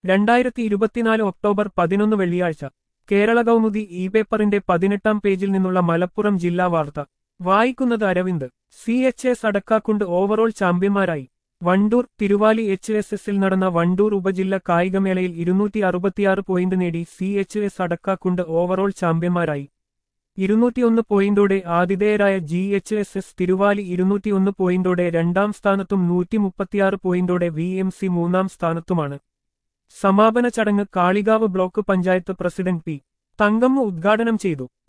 രണ്ടായിരത്തി ഇരുപത്തിനാല് ഒക്ടോബർ പതിനൊന്ന് വെള്ളിയാഴ്ച കേരള കൗമുദി ഇ പേപ്പറിന്റെ പതിനെട്ടാം പേജിൽ നിന്നുള്ള മലപ്പുറം ജില്ലാ വാർത്ത വായിക്കുന്നത് Aravind C H S Adakkakundu overall ചാമ്പ്യന്മാരായി വണ്ടൂർ തിരുവാലി എച്ച് എസ് എസിൽ നടന്ന വണ്ടൂർ ഉപജില്ല കായികമേളയിൽ ഇരുന്നൂറ്റി അറുപത്തിയാറ് പോയിന്റ് നേടി C H S Adakkakundu overall ചാമ്പ്യന്മാരായി ഇരുന്നൂറ്റിയൊന്ന് പോയിന്റോടെ ആതിഥേയരായ G H S S Thiruvali ഇരുന്നൂറ്റിയൊന്ന് പോയിന്റോടെ രണ്ടാം സ്ഥാനത്തും നൂറ്റി മുപ്പത്തിയാറ് പോയിന്റോടെ വി എം സി മൂന്നാം സ്ഥാനത്തുമാണ് സമാപന ചടങ്ങ് Kalikavu block panchayat president P Thankamma ഉദ്ഘാടനം ചെയ്തു